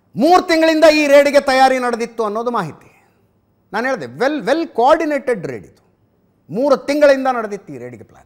ಮೂರು ತಿಂಗಳಿಂದ ಈ ರೇಡಿಗೆ ತಯಾರಿ ನಡೆದಿತ್ತು ಅನ್ನೋದು ಮಾಹಿತಿ ನಾನು ಹೇಳಿದೆ ವೆಲ್ ವೆಲ್ ಕೋಆರ್ಡಿನೇಟೆಡ್ ರೇಡ್ ಇದು ಮೂರು ತಿಂಗಳಿಂದ ನಡೆದಿತ್ತು ಈ ರೇಡಿಗೆ ಪ್ಲಾನ್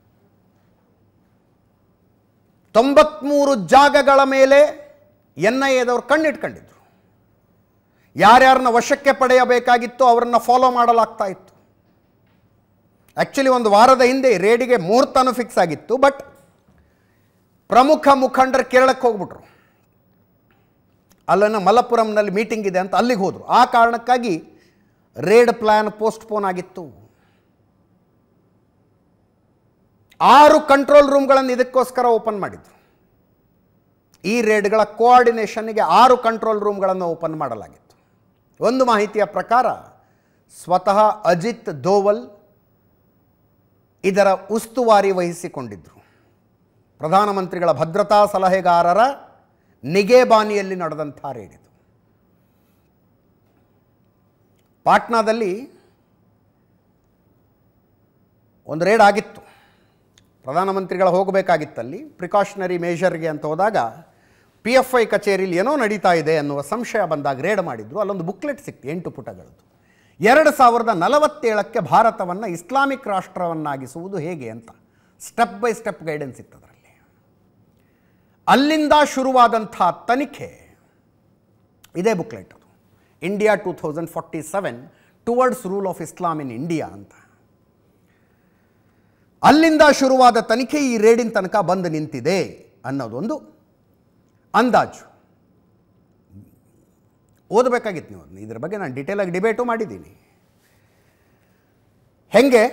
ತೊಂಬತ್ಮೂರು ಜಾಗಗಳ ಮೇಲೆ ಎನ್ ಐ ಎದವರು ಕಣ್ಣಿಟ್ಕೊಂಡಿದ್ರು ಯಾರ್ಯಾರನ್ನ ವಶಕ್ಕೆ ಪಡೆಯಬೇಕಾಗಿತ್ತು ಅವರನ್ನು ಫಾಲೋ ಮಾಡಲಾಗ್ತಾ ಇತ್ತು ಆ್ಯಕ್ಚುಲಿ ಒಂದು ವಾರದ ಹಿಂದೆ ರೇಡಿಗೆ ಮುಹೂರ್ತನೂ ಫಿಕ್ಸ್ ಆಗಿತ್ತು ಬಟ್ ಪ್ರಮುಖ ಮುಖಂಡರು ಕೇರಳಕ್ಕೆ ಹೋಗ್ಬಿಟ್ರು ಅಲ್ಲಿನ ಮಲಪುರಂನಲ್ಲಿ ಮೀಟಿಂಗ್ ಇದೆ ಅಂತ ಅಲ್ಲಿಗೆ ಹೋದರು ಆ ಕಾರಣಕ್ಕಾಗಿ ರೇಡ್ ಪ್ಲ್ಯಾನ್ ಪೋಸ್ಟ್ಪೋನ್ ಆಗಿತ್ತು ಆರು ಕಂಟ್ರೋಲ್ ರೂಮ್ಗಳನ್ನು ಇದಕ್ಕೋಸ್ಕರ ಓಪನ್ ಮಾಡಿದ್ರು ಈ ರೇಡ್ಗಳ ಕೋಆರ್ಡಿನೇಷನ್ಗೆ ಆರು ಕಂಟ್ರೋಲ್ ರೂಮ್ಗಳನ್ನು ಓಪನ್ ಮಾಡಲಾಗಿತ್ತು ಒಂದು ಮಾಹಿತಿಯ ಪ್ರಕಾರ ಸ್ವತಃ ಅಜಿತ್ ದೋವಲ್ ಇದರ ಉಸ್ತುವಾರಿ ವಹಿಸಿಕೊಂಡಿದ್ದರು ಪ್ರಧಾನಮಂತ್ರಿಗಳ ಭದ್ರತಾ ಸಲಹೆಗಾರರ ನಿಗೇಬಾನಿಯಲ್ಲಿ ನಡೆದಂಥ ರೇಡ್ ಇದು ಪಾಟ್ನಾದಲ್ಲಿ ಒಂದು ರೇಡ್ ಆಗಿತ್ತು ಪ್ರಧಾನಮಂತ್ರಿಗಳ ಹೋಗಬೇಕಾಗಿತ್ತಲ್ಲಿ ಪ್ರಿಕಾಷನರಿ ಮೇಜರ್ಗೆ ಅಂತ ಹೋದಾಗ ಪಿ ಎಫ್ ಐ ಕಚೇರಿಲಿ ಏನೋ ನಡೀತಾ ಇದೆ ಅನ್ನುವ ಸಂಶಯ ಬಂದಾಗ ರೇಡ್ ಮಾಡಿದ್ರು ಅಲ್ಲೊಂದು ಬುಕ್ಲೆಟ್ ಸಿಕ್ತು ಎಂಟು ಪುಟಗಳದ್ದು ಎರಡು ಸಾವಿರದ ನಲವತ್ತೇಳಕ್ಕೆ ಭಾರತವನ್ನು ಇಸ್ಲಾಮಿಕ್ ರಾಷ್ಟ್ರವನ್ನಾಗಿಸುವುದು ಹೇಗೆ ಅಂತ ಸ್ಟೆಪ್ ಬೈ ಸ್ಟೆಪ್ ಗೈಡೆನ್ಸ್ ಇತ್ತು ಅದರಲ್ಲಿ ಅಲ್ಲಿಂದ ಶುರುವಾದಂಥ ತನಿಖೆ ಇದೇ ಬುಕ್ಲೆಟ್ ಅದು India two thousand forty seven towards rule of Islam in India ಅಂತ ಅಲ್ಲಿಂದ ಶುರುವಾದ ತನಿಖೆ ಈ ರೇಡಿನ ತನಕ ಬಂದು ನಿಂತಿದೆ ಅನ್ನೋದೊಂದು ಅಂದಾಜು ಓದಬೇಕಾಗಿತ್ತು ನೀವು ಅದನ್ನ ಇದ್ರ ಬಗ್ಗೆ ನಾನು ಡೀಟೇಲಾಗಿ ಡಿಬೇಟು ಮಾಡಿದ್ದೀನಿ ಹೆಂಗೆ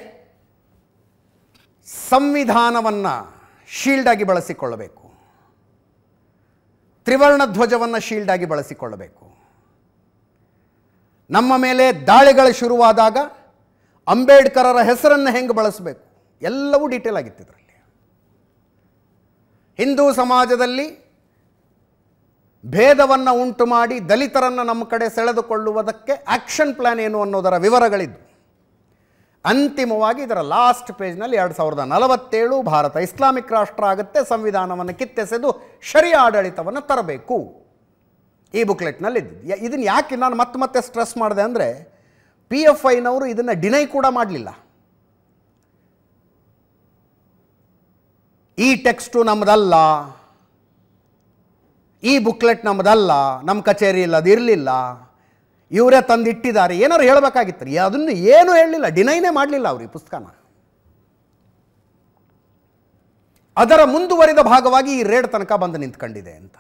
ಸಂವಿಧಾನವನ್ನು ಶೀಲ್ಡಾಗಿ ಬಳಸಿಕೊಳ್ಳಬೇಕು ತ್ರಿವರ್ಣ ಧ್ವಜವನ್ನು ಶೀಲ್ಡಾಗಿ ಬಳಸಿಕೊಳ್ಳಬೇಕು ನಮ್ಮ ಮೇಲೆ ದಾಳಿಗಳು ಶುರುವಾದಾಗ ಅಂಬೇಡ್ಕರರ ಹೆಸರನ್ನು ಹೆಂಗೆ ಬಳಸಬೇಕು ಎಲ್ಲವೂ ಡೀಟೇಲ್ ಆಗಿತ್ತು ಇದರಲ್ಲಿ ಹಿಂದೂ ಸಮಾಜದಲ್ಲಿ ಭೇದವನ್ನು ಉಂಟು ಮಾಡಿ ದಲಿತರನ್ನು ನಮ್ಮ ಕಡೆ ಸೆಳೆದುಕೊಳ್ಳುವುದಕ್ಕೆ ಆಕ್ಷನ್ ಪ್ಲಾನ್ ಏನು ಅನ್ನೋದರ ವಿವರಗಳಿದ್ದು ಅಂತಿಮವಾಗಿ ಇದರ ಲಾಸ್ಟ್ ಪೇಜ್ನಲ್ಲಿ ಎರಡು ಸಾವಿರದ ನಲವತ್ತೇಳು ಭಾರತ ಇಸ್ಲಾಮಿಕ್ ರಾಷ್ಟ್ರ ಆಗುತ್ತೆ ಸಂವಿಧಾನವನ್ನು ಕಿತ್ತೆಸೆದು ಶರಿಯ ಆಡಳಿತವನ್ನು ತರಬೇಕು ಈ ಬುಕ್ಲೆಟ್ನಲ್ಲಿ ಇದ್ದು ಇದನ್ನು ಯಾಕೆ ನಾನು ಮತ್ತೆ ಮತ್ತೆ ಸ್ಟ್ರೆಸ್ ಮಾಡಿದೆ ಅಂದರೆ ಪಿ ಎಫ್ ಐನವರು ಇದನ್ನು ಡಿನೈ ಕೂಡ ಮಾಡಲಿಲ್ಲ ಈ ಟೆಕ್ಸ್ಟು ನಮ್ಮದಲ್ಲ ಈ ಬುಕ್ಲೆಟ್ ನಮ್ಮದಲ್ಲ ನಮ್ಮ ಕಚೇರಿಯಲ್ಲಿ ಅದು ಇರಲಿಲ್ಲ ಇವರೇ ತಂದಿಟ್ಟಿದ್ದಾರೆ ಏನಾರು ಹೇಳಬೇಕಾಗಿತ್ತು ರೀ ಅದನ್ನು ಏನು ಹೇಳಲಿಲ್ಲ ಡಿನೈನೇ ಮಾಡಲಿಲ್ಲ ಅವರು ಈ ಪುಸ್ತಕನ ಅದರ ಮುಂದುವರಿದ ಭಾಗವಾಗಿ ಈ ರೇಡ್ ತನಕ ಬಂದು ನಿಂತ್ಕೊಂಡಿದೆ ಅಂತ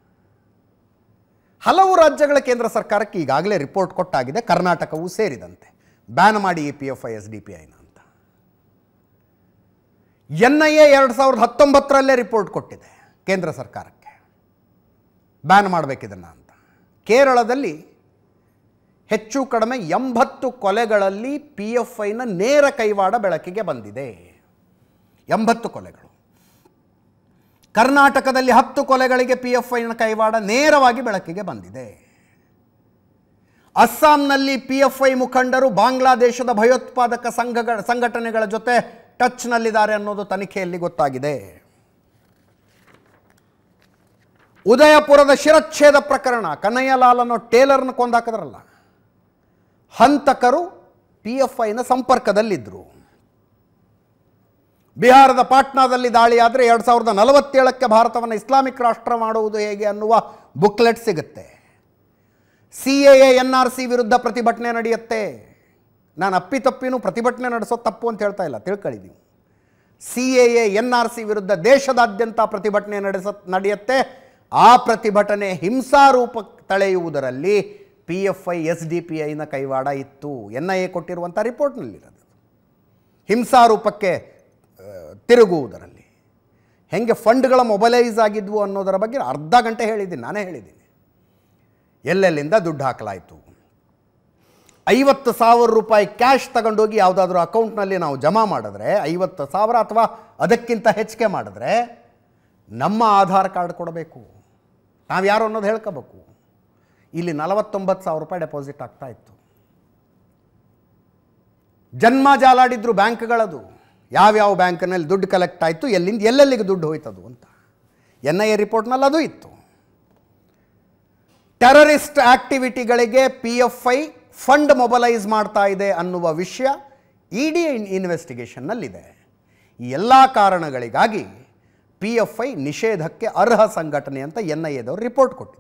ಹಲವು ರಾಜ್ಯಗಳ ಕೇಂದ್ರ ಸರ್ಕಾರಕ್ಕೆ ಈಗಾಗಲೇ ರಿಪೋರ್ಟ್ ಕೊಟ್ಟಾಗಿದೆ ಕರ್ನಾಟಕವೂ ಸೇರಿದಂತೆ ಬ್ಯಾನ್ ಮಾಡಿ E P F I S D P ಐನ ಅಂತ ಎನ್ ಐ ಎ ಎರಡು ಸಾವಿರದ ಹತ್ತೊಂಬತ್ತರಲ್ಲೇ ರಿಪೋರ್ಟ್ ಕೊಟ್ಟಿದೆ ಕೇಂದ್ರ ಸರ್ಕಾರಕ್ಕೆ ಬ್ಯಾನ್ ಮಾಡಬೇಕಿದನ್ನು ಅಂತ ಕೇರಳದಲ್ಲಿ ಹೆಚ್ಚು ಕಡಿಮೆ ಎಂಬತ್ತು ಕೊಲೆಗಳಲ್ಲಿ ಪಿ ಎಫ್ ಐನ ನೇರ ಕೈವಾಡ ಬೆಳಕಿಗೆ ಬಂದಿದೆ ಎಂಬತ್ತು ಕೊಲೆಗಳು ಕರ್ನಾಟಕದಲ್ಲಿ ಹತ್ತು ಕೊಲೆಗಳಿಗೆ ಪಿ ಎಫ್ ಐನ ಕೈವಾಡ ನೇರವಾಗಿ ಬೆಳಕಿಗೆ ಬಂದಿದೆ ಅಸ್ಸಾಂನಲ್ಲಿ ಪಿ ಎಫ್ ಐ ಮುಖಂಡರು ಬಾಂಗ್ಲಾದೇಶದ ಭಯೋತ್ಪಾದಕ ಸಂಘಗಳ ಸಂಘಟನೆಗಳ ಜೊತೆ ಟಚ್ನಲ್ಲಿದ್ದಾರೆ ಅನ್ನೋದು ತನಿಖೆಯಲ್ಲಿ ಗೊತ್ತಾಗಿದೆ ಉದಯಪುರದ ಶಿರಚ್ಛೇದ ಪ್ರಕರಣ ಕನ್ನಯ್ಯಲಾಲ್ ಅನ್ನೋ ಟೇಲರ್ನ ಕೊಂದಾಕಿದ್ರಲ್ಲ ಹಂತಕರು ಪಿ ಎಫ್ ಐನ ಸಂಪರ್ಕದಲ್ಲಿದ್ದರು ಬಿಹಾರದ ಪಾಟ್ನಾದಲ್ಲಿ ದಾಳಿಯಾದರೆ ಎರಡು ಸಾವಿರದ ನಲವತ್ತೇಳಕ್ಕೆ ಭಾರತವನ್ನು ಇಸ್ಲಾಮಿಕ್ ರಾಷ್ಟ್ರ ಮಾಡುವುದು ಹೇಗೆ ಅನ್ನುವ ಬುಕ್ಲೆಟ್ ಸಿಗುತ್ತೆ C A N R C ವಿರುದ್ಧ ಪ್ರತಿಭಟನೆ ನಡೆಯುತ್ತೆ ನಾನು ಅಪ್ಪಿತಪ್ಪಿನೂ ಪ್ರತಿಭಟನೆ ನಡೆಸೋದು ತಪ್ಪು ಅಂತ ಹೇಳ್ತಾ ಇಲ್ಲ ತಿಳ್ಕೊಳ್ಳಿ ನೀವು C A N R C ವಿರುದ್ಧ ದೇಶದಾದ್ಯಂತ ಪ್ರತಿಭಟನೆ ನಡೆಸ ನಡೆಯುತ್ತೆ ಆ ಪ್ರತಿಭಟನೆ ಹಿಂಸಾರೂಪ ತಳೆಯುವುದರಲ್ಲಿ P F I S D P ಐನ ಕೈವಾಡ ಇತ್ತು ಎನ್ ಐ ಎ ಕೊಟ್ಟಿರುವಂಥ ರಿಪೋರ್ಟ್ನಲ್ಲಿರೋದು ಹಿಂಸಾರೂಪಕ್ಕೆ ಆ, ತಿರುಗುವುದರಲ್ಲಿ ಹೆಂಗೆ ಫಂಡ್ಗಳ ಮೊಬಲೈಸ್ ಆಗಿದ್ವು ಅನ್ನೋದರ ಬಗ್ಗೆ ಅರ್ಧ ಗಂಟೆ ಹೇಳಿದ್ದೀನಿ ನಾನೇ ಹೇಳಿದ್ದೀನಿ ಎಲ್ಲೆಲ್ಲಿಂದ ದುಡ್ಡು ಹಾಕಲಾಯಿತು ಐವತ್ತು ಸಾವಿರ ರೂಪಾಯಿ ಕ್ಯಾಶ್ ತಗೊಂಡೋಗಿ ಯಾವುದಾದ್ರೂ ಅಕೌಂಟ್ನಲ್ಲಿ ನಾವು ಜಮಾ ಮಾಡಿದ್ರೆ ಐವತ್ತು ಸಾವಿರ ಅಥವಾ ಅದಕ್ಕಿಂತ ಹೆಚ್ಚಿಗೆ ಮಾಡಿದ್ರೆ ನಮ್ಮ ಆಧಾರ್ ಕಾರ್ಡ್ ಕೊಡಬೇಕು ನಾವು ಯಾರು ಅನ್ನೋದು ಹೇಳ್ಕೋಬೇಕು ಇಲ್ಲಿ ನಲವತ್ತೊಂಬತ್ತು ಸಾವಿರ ರೂಪಾಯಿ ಡೆಪಾಸಿಟ್ ಆಗ್ತಾ ಇತ್ತು ಜನ್ಮ ಜಾಲಾಡಿದ್ರು ಬ್ಯಾಂಕ್ಗಳದು ಯಾವ್ಯಾವ ಬ್ಯಾಂಕ್ನಲ್ಲಿ ದುಡ್ಡು ಕಲೆಕ್ಟ್ ಆಯಿತು ಎಲ್ಲಿಂದ ಎಲ್ಲೆಲ್ಲಿಗೆ ದುಡ್ಡು ಹೋಯ್ತದು ಅಂತ ಎನ್ ಐ ಎ ರಿಪೋರ್ಟ್ನಲ್ಲಿ ಅದು ಇತ್ತು ಟೆರರಿಸ್ಟ್ ಆಕ್ಟಿವಿಟಿಗಳಿಗೆ P F I fund mobilise ಮಾಡ್ತಾ ಇದೆ ಅನ್ನುವ ವಿಷಯ ಇ ಡಿ ಇನ್ವೆಸ್ಟಿಗೇಷನ್ನಲ್ಲಿದೆ ಈ ಎಲ್ಲ ಕಾರಣಗಳಿಗಾಗಿ ಪಿ ಎಫ್ ಐ ನಿಷೇಧಕ್ಕೆ ಅರ್ಹ ಸಂಘಟನೆ ಅಂತ ಎನ್ ಐ ಎದವರು ರಿಪೋರ್ಟ್ ಕೊಟ್ಟಿದ್ರು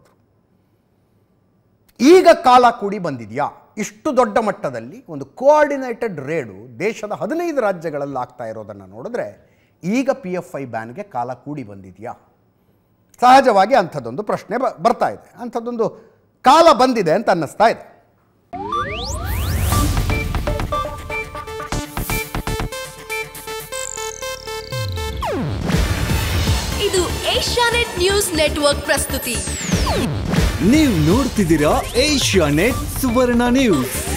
ಈಗ ಕಾಲ ಕೂಡಿ ಬಂದಿದೆಯಾ ಇಷ್ಟು ದೊಡ್ಡ ಮಟ್ಟದಲ್ಲಿ ಒಂದು ಕೋಆರ್ಡಿನೇಟೆಡ್ ರೇಡು ದೇಶದ ಹದಿನೈದು ರಾಜ್ಯಗಳಲ್ಲಿ ಆಗ್ತಾ ಇರೋದನ್ನು ನೋಡಿದ್ರೆ ಈಗ ಪಿ ಎಫ್ ಐ ಬ್ಯಾನ್ಗೆ ಕಾಲ ಕೂಡಿ ಬಂದಿದೆಯಾ ಸಹಜವಾಗಿ ಅಂಥದ್ದೊಂದು ಪ್ರಶ್ನೆ ಬ ಬರ್ತಾ ಇದೆ ಅಂಥದ್ದೊಂದು ಕಾಲ ಬಂದಿದೆ ಅಂತ ಅನ್ನಿಸ್ತಾ ಇದೆ ಇದು ಏಷ್ಯಾನೆಟ್ ನ್ಯೂಸ್ ನೆಟ್ವರ್ಕ್ ಪ್ರಸ್ತುತಿ ನೀವು ನೋಡ್ತಿದ್ದೀರಾ ಏಷ್ಯಾ ನೆಟ್ ಸುವರ್ಣ ನ್ಯೂಸ್